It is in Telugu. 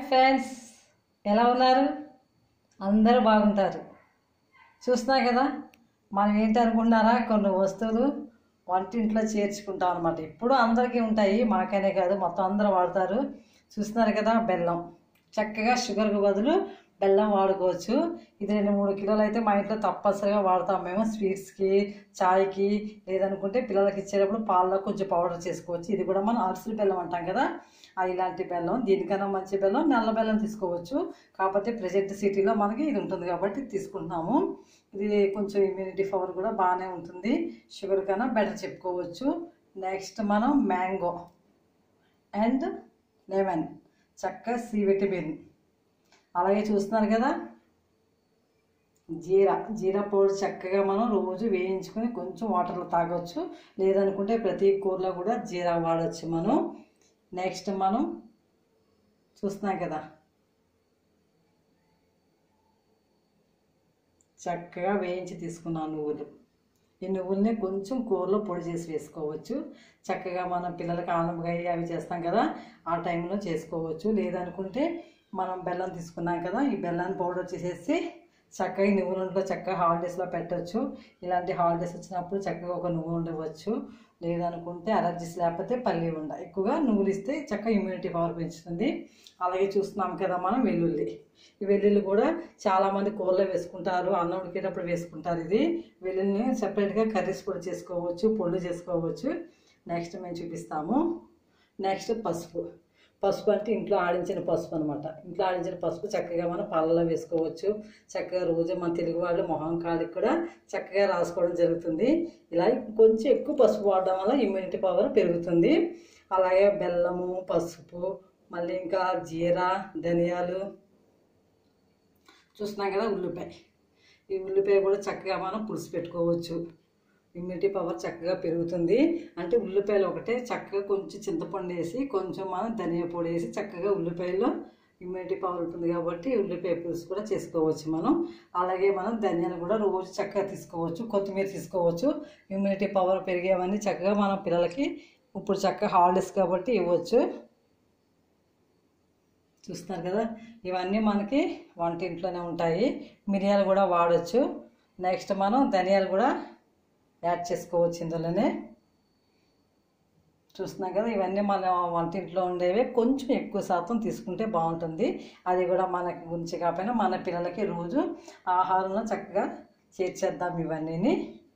ఫ్రెండ్స్ ఎలా ఉన్నారు అందరూ బాగుంటారు చూస్తున్నా కదా మనం ఏంటి అనుకుంటున్నారా కొన్ని వస్తువులు వంటింట్లో చేర్చుకుంటాం అనమాట ఇప్పుడు అందరికీ ఉంటాయి మాకనే కాదు మొత్తం అందరూ వాడతారు చూస్తున్నారు కదా బెల్లం చక్కగా షుగర్కి బదులు బెల్లం వాడుకోవచ్చు ఇది రెండు మూడు కిలోలు అయితే మా ఇంట్లో తప్పనిసరిగా వాడతాం మేము స్వీట్స్కి చాయ్కి లేదనుకుంటే పిల్లలకి ఇచ్చేటప్పుడు పాలలో కొంచెం పౌడర్ చేసుకోవచ్చు ఇది కూడా మనం అరిసెల బెల్లం అంటాం కదా ఆ ఇలాంటి బెల్లం దీనికన్నా మంచి బెల్లం నల్ల బెల్లం తీసుకోవచ్చు కాకపోతే ప్రజెంట్ సిటీలో మనకి ఇది ఉంటుంది కాబట్టి తీసుకుంటున్నాము ఇది కొంచెం ఇమ్యూనిటీ పవర్ కూడా బాగానే ఉంటుంది షుగర్ కన్నా బెటర్ చెప్పుకోవచ్చు నెక్స్ట్ మనం మ్యాంగో అండ్ లెమన్ చక్క సి విటమిన్ అలాగే చూస్తున్నారు కదా జీరా జీరా పౌడర్ చక్కగా మనం రోజు వేయించుకొని కొంచెం వాటర్లో తాగొచ్చు లేదనుకుంటే ప్రతి కూరలో కూడా జీరా వాడచ్చు మనం నెక్స్ట్ మనం చూస్తున్నాం కదా చక్కగా వేయించి తీసుకున్నాం నువ్వులు ఈ నువ్వుల్ని కొంచెం కూరలో పొడి చేసి వేసుకోవచ్చు చక్కగా మనం పిల్లలకి ఆనపకాయ అవి చేస్తాం కదా ఆ టైంలో చేసుకోవచ్చు లేదనుకుంటే మనం బెల్లం తీసుకున్నాం కదా ఈ బెల్లాన్ని పౌడర్ చేసేసి చక్కగా ఈ నువ్వులంట్లో చక్కగా హాలిడేస్లో పెట్టవచ్చు ఇలాంటి హాలిడేస్ వచ్చినప్పుడు చక్కగా ఒక నువ్వు ఉండవచ్చు లేదనుకుంటే అలర్జీస్ లేకపోతే పల్లి ఉండ ఎక్కువగా నువ్వులు ఇస్తే చక్కగా ఇమ్యూనిటీ పవర్ పెంచుతుంది అలాగే చూస్తున్నాం కదా మనం వెల్లుల్లి ఈ వెల్లుల్లి కూడా చాలామంది కూరలో వేసుకుంటారు అన్నం ఉడికేటప్పుడు వేసుకుంటారు ఇది వెల్లుల్లిని సపరేట్గా కర్రీస్ కూడా చేసుకోవచ్చు పొళ్ళు చేసుకోవచ్చు నెక్స్ట్ మేము చూపిస్తాము నెక్స్ట్ పసుపు పసుపు అంటే ఇంట్లో ఆడించిన పసుపు అనమాట ఇంట్లో ఆడించిన పసుపు చక్కగా మనం పాలలో వేసుకోవచ్చు చక్కగా రోజు మన తెలుగు వాళ్ళు మొహం కాడికి కూడా చక్కగా రాసుకోవడం జరుగుతుంది ఇలా కొంచెం ఎక్కువ పసుపు వాడడం వల్ల ఇమ్యూనిటీ పవర్ పెరుగుతుంది అలాగే బెల్లము పసుపు మళ్ళీ ఇంకా జీరా ధనియాలు చూస్తున్నాం కదా ఉల్లిపాయ ఈ ఉల్లిపాయ కూడా చక్కగా మనం పులుసు పెట్టుకోవచ్చు ఇమ్యూనిటీ పవర్ చక్కగా పెరుగుతుంది అంటే ఉల్లిపాయలు ఒకటే చక్కగా కొంచెం చింతపండు వేసి కొంచెం మనం ధనియా పొడి వేసి చక్కగా ఉల్లిపాయలో ఇమ్యూనిటీ పవర్ ఉంటుంది కాబట్టి ఉల్లిపాయ పులుసు కూడా చేసుకోవచ్చు మనం అలాగే మనం ధనియాలు కూడా రోజు చక్కగా తీసుకోవచ్చు కొత్తిమీర తీసుకోవచ్చు ఇమ్యూనిటీ పవర్ పెరిగేవన్నీ చక్కగా మన పిల్లలకి ఇప్పుడు చక్కగా హాలిడేస్ కాబట్టి ఇవ్వచ్చు చూస్తున్నారు కదా ఇవన్నీ మనకి వంటింట్లోనే ఉంటాయి మిరియాలు కూడా వాడచ్చు నెక్స్ట్ మనం ధనియాలు కూడా యాడ్ చేసుకోవచ్చు ఇందులోనే చూస్తున్నాం కదా ఇవన్నీ మన వంటింట్లో ఉండేవి కొంచెం ఎక్కువ శాతం తీసుకుంటే బాగుంటుంది అది కూడా మనకి గురించి కాకపోయినా మన పిల్లలకి రోజు ఆహారంలో చక్కగా చేర్చేద్దాం ఇవన్నీని